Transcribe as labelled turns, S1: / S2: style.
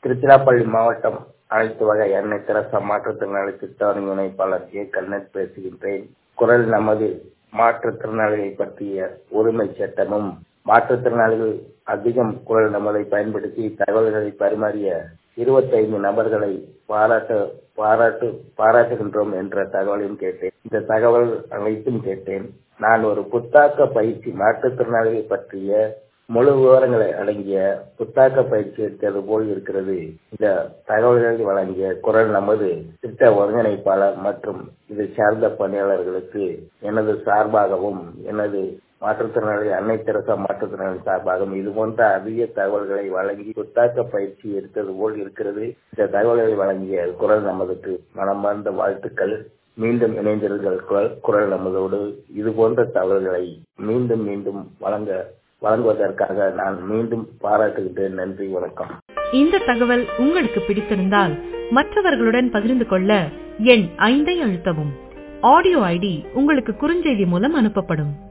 S1: திருச்சிராப்பள்ளி மாவட்டம் அனைத்து வகை எண்ணெய் திரச மாற்றுத்திறனாளி திட்ட ஒருங்கிணைப்பாளர் ஏ கண்ணன் பேசுகின்றேன் குரல் நமது மாற்றுத்திறனாளிகள் பற்றிய உரிமை சட்டமும் மாற்றுத்திறனாளிகள் அதிகம் குரல் நமதை பயன்படுத்தி தகவல்களை பரிமாறிய இருபத்தைந்து நபர்களை பாராட்டு பாராட்டு பாராட்டுகின்றோம் என்ற தகவலையும் கேட்டேன் இந்த தகவல் அனைத்தும் கேட்டேன் நான் ஒரு புத்தாக்க பயிற்சி மாற்றுத்திறனாளிகள் பற்றிய முழு விவரங்களை அடங்கிய புத்தாக்க பயிற்சி எடுத்தது போல் இருக்கிறது இந்த தகவல்களை வழங்கிய குரல் நமது திட்ட ஒருங்கிணைப்பாளர் மற்றும் இதை சார்ந்த பணியாளர்களுக்கு எனது சார்பாகவும் எனது மாற்றுத்திறனாளி அன்னை தெரசா மாற்றுத்திறனாளி சார்பாகவும் இது போன்ற அதிக தகவல்களை வழங்கி புத்தாக்க பயிற்சி எடுத்தது போல் இருக்கிறது இந்த தகவல்களை வழங்கிய குரல் நமதுக்கு மனமார்ந்த வாழ்த்துக்கள் மீண்டும் இணைந்தீர்கள் குரல் குரல் நமதோடு இது போன்ற தகவல்களை மீண்டும் மீண்டும் வழங்க வழங்குவதற்காக நான் மீண்டும் பாராட்டுகின்றேன் நன்றி வணக்கம்
S2: இந்த தகவல் உங்களுக்கு பிடித்திருந்தால் மற்றவர்களுடன் பகிர்ந்து கொள்ள எண் ஐந்தை அழுத்தவும் ஆடியோ ஐடி உங்களுக்கு குறுஞ்செய்தி மூலம் அனுப்பப்படும்